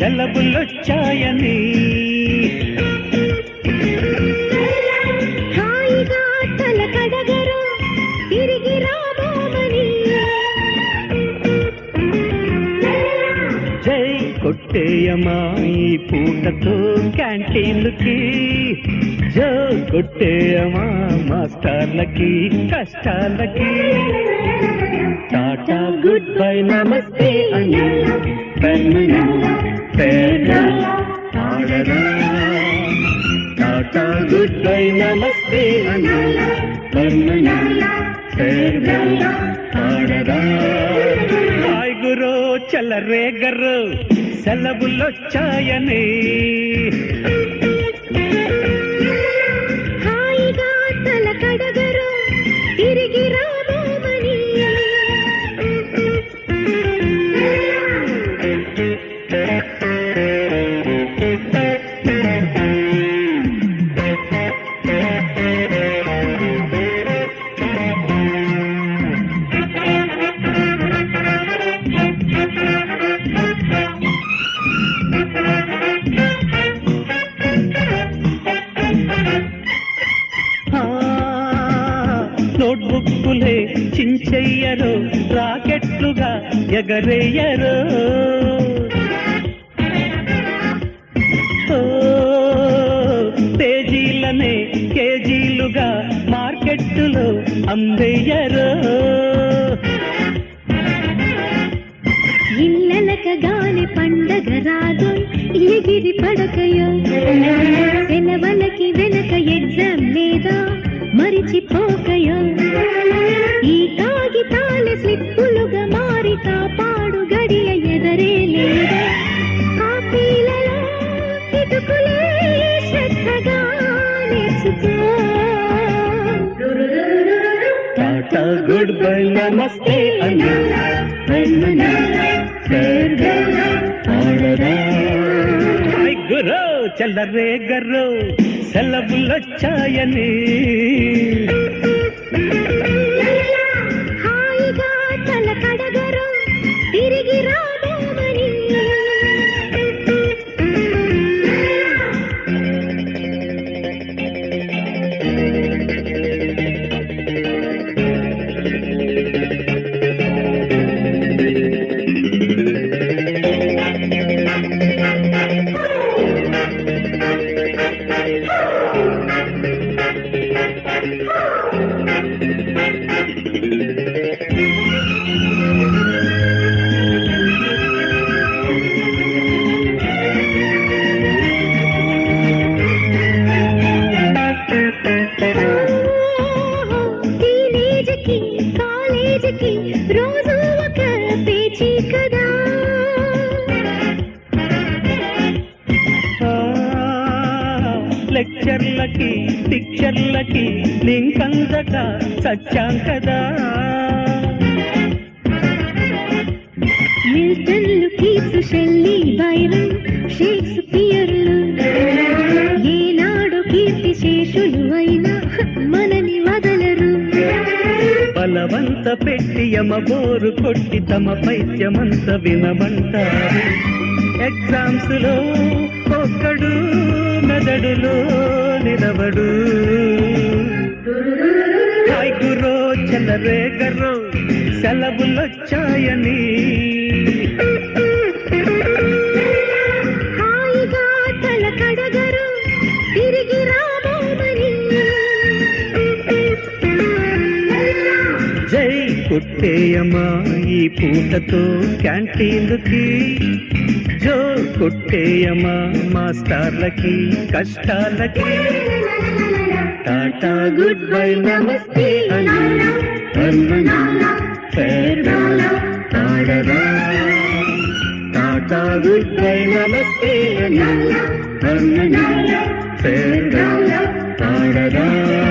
సెలవులొచ్చాయని హాయిగా తల కడగరు తిరిగి రాబోమని జై కొట్టేయమా ఈ పూటతో క్యాంటీన్లకి జో కొట్టేయమా మాస్టర్లకి కష్టాలకి టాటా గుడ్ బై నమస్తే అని పెన్నును పేరు ఆడరా టాటా గుడ్ బై నమస్తే అని పెన్నును పేరు ఆడరా హాయ్ గురు చల్లరేగరు సెలవులొచ్చాయని హాయిగా తల కడగరు తిరిగి రాబోమని ఆ, నోట్బుక్కులే చించెయ్యరు రాకెట్లుగా ఎగరేయరు ఓ, పేజీలనే కేజీలుగా మార్కెట్టులో అమ్మేయరు ఇల్లలకగాని పండగ రాదు ఎగిరి పడకయో సెలవులకి వెనక ఎగ్జామ్ లేదా మరిచిపోకయో ఈ కాగితాల స్లిప్పులుగా మారి కాపాడు గడియ ఎదరే లేదా కాపీలలో కిటుకులే శ్రద్ధగా నేర్చుకో టాటా గుడ్ బై నమస్తే అని పెన్నును పేరు ఆడరా హాయ్ గురు చల్లరే గర్రు సెలవులొచ్చాయని హాయిగా తల కడగరు తిరిగి రాబోమని టీనేజ్కి కాలేజీకి రోజు ఒక పేచీ కదా ఆ, లెక్చర్లకి పిక్చర్లకి లింకందక సచ్చాం కదా మిల్టన్లు కీట్స్ షెల్లీ బైరన్ షేక్స్పియర్లు ఏనాడు కీర్తి శేషులు అయినా మనని వదలరు బలవంత పెట్టి యమబోరు కొట్టి తమ పైత్యమంత వినమంటారు ఎగ్జామ్స్ లో ఒక్కడు మెదడులో నిలబడు హాయ్ గురో చల్లరే గర్రో సెలవులొచ్చాయని హాయిగా తల కడగరు తిరిగి రాబోమని జై కొట్టేయమా ఈ పూటతో క్యాంటీన్లకి జో కొట్టేయమా మాస్టర్లకి కష్టాలకి టాటా గుడ్ బై నమస్తే అని అన్నను ఫేర్వెల్ ఆడరా టాటా గుడ్ బై నమస్తే అని అన్నను ఫేర్వెల్ ఆడరా